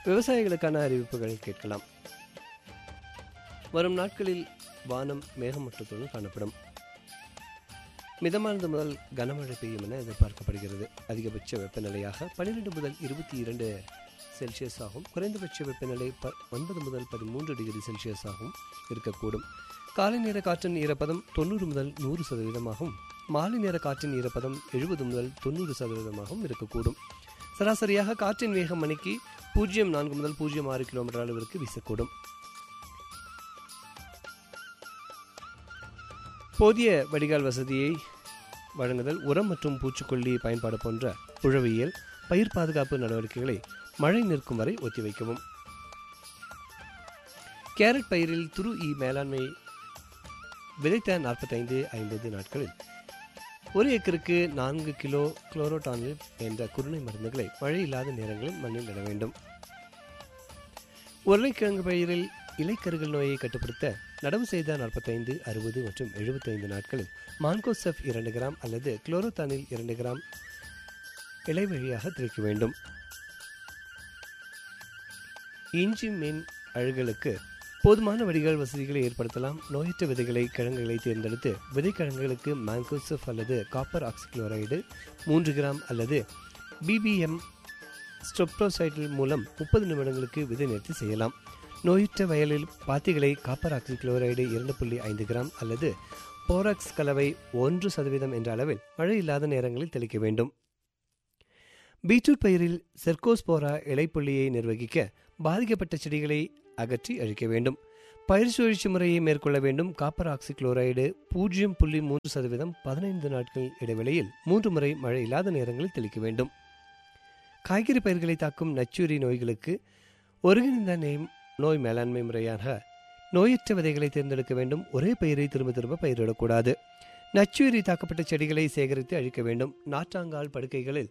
விவசாயிகளுக்கான அறிவிப்புகள் கேட்கலாம் வரும் நாட்களில் வானம் மேகமூட்டத்துடன் காணப்படும் மிதமானது முதல் கனமழை பெய்யும் என எதிர்பார்க்கப்படுகிறது அதிகபட்ச வெப்பநிலையாக பன்னிரெண்டு முதல் இருபத்தி இரண்டு செல்சியஸ் ஆகும் குறைந்தபட்ச வெப்பநிலை ப ஒன்பது முதல் பதிமூன்று டிகிரி செல்சியஸ் ஆகும் இருக்கக்கூடும் காலை நேர காற்றின் ஈரப்பதம் தொண்ணூறு முதல் நூறு சதவீதமாகவும் மாலை நேர காற்றின் ஈரப்பதம் எழுபது முதல் தொண்ணூறு சதவீதமாகவும் இருக்கக்கூடும் சராசரியாக காற்றின் வேகம் மணிக்கு பூஜ்ஜியம் நான்கு முதல் பூஜ்ஜியம் ஆறு கிலோமீட்டர் அளவிற்கு வீசக்கூடும் போதிய வடிகால் வசதியை வழங்குதல் உரம் மற்றும் பூச்சிக்கொல்லி பயன்பாடு போன்ற உழவியல் பயிர் பாதுகாப்பு நடவடிக்கைகளை மழை நிற்கும் வரை ஒத்திவைக்கவும் கேரட் பயிரில் துரு இ மேலாண்மை விதைத்த நாற்பத்தைந்து ஐம்பது நாட்களில் ஒரு ஏக்கருக்கு நான்கு கிலோ குளோரோடானில் என்ற குருணை மருந்துகளை மழை இல்லாத நேரங்களில் மண்ணில் இட வேண்டும் உருளைக்கிழங்கு பயிரில் இலைக்கருகள் நோயை கட்டுப்படுத்த நடவு செய்த நாற்பத்தைந்து அறுபது மற்றும் எழுபத்தைந்து நாட்களில் மான்கோசெஃப் இரண்டு கிராம் அல்லது குளோரோத்தானில் இரண்டு கிராம் இலை வழியாக தெளிக்க வேண்டும் இஞ்சி மீன் அழுகலுக்கு போதுமான வடிகால் வசதிகளை ஏற்படுத்தலாம் நோயற்ற விதைகளை கிழங்குகளை தேர்ந்தெடுத்து விதைக்கிழங்குகளுக்கு மாங்கோசெஃப் அல்லது காப்பர் ஆக்சிக்ளோரைடு மூன்று கிராம் அல்லது பிபிஎம் ஸ்டொப்டோசைடில் மூலம் முப்பது நிமிடங்களுக்கு விதை நிறுத்தி செய்யலாம் நோயுற்ற வயலில் பாத்திகளை காப்பர் ஆக்சிக்ளோரைடு இரண்டு புள்ளி ஐந்து கிராம் அல்லது போராக்ஸ் கலவை ஒன்று சதவீதம் என்ற அளவில் மழை இல்லாத நேரங்களில் தெளிக்க வேண்டும் பீட்ரூட் பயிரில் செர்கோஸ்போரா இலைப்புள்ளியை நிர்வகிக்க பாதிக்கப்பட்ட செடிகளை அகற்றி அழிக்க வேண்டும் பயிர் சுழற்சி முறையை மேற்கொள்ள வேண்டும் காப்பர் ஆக்சிக்ளோரைடு பூஜ்ஜியம் புள்ளி மூன்று சதவீதம் பதினைந்து நாட்கள் இடைவெளியில் மூன்று முறை மழை இல்லாத நேரங்களில் தெளிக்க வேண்டும் காய்கறி பயிர்களை தாக்கும் நச்சுரி நோய்களுக்கு ஒருங்கிணைந்த நெய் நோய் மேலாண்மை முறையாக நோயற்ற விதைகளை தேர்ந்தெடுக்க வேண்டும் ஒரே பயிரை திரும்ப திரும்ப பயிரிடக்கூடாது நச்சுயிரி தாக்கப்பட்ட செடிகளை சேகரித்து அழிக்க வேண்டும் நாற்றாங்கால் படுக்கைகளில்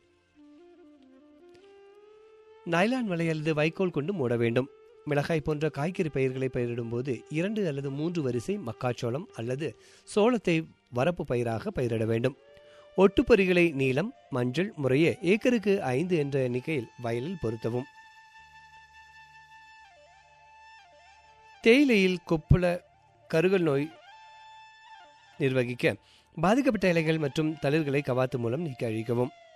நைலான் வலை அல்லது வைக்கோல் கொண்டு மூட வேண்டும் மிளகாய் போன்ற காய்கறி பயிர்களை பயிரிடும்போது இரண்டு அல்லது மூன்று வரிசை மக்காச்சோளம் அல்லது சோளத்தை வரப்பு பயிராக பயிரிட வேண்டும் ஒட்டுப்பொறிகளை நீளம் மஞ்சள் முறையே ஏக்கருக்கு ஐந்து என்ற எண்ணிக்கையில் வயலில் பொருத்தவும் தேயிலையில் கொப்புள கருகல் நோய் நிர்வகிக்க பாதிக்கப்பட்ட இலைகள் மற்றும் தளிர்களை கவாத்து மூலம் நீக்கி அழிக்கவும்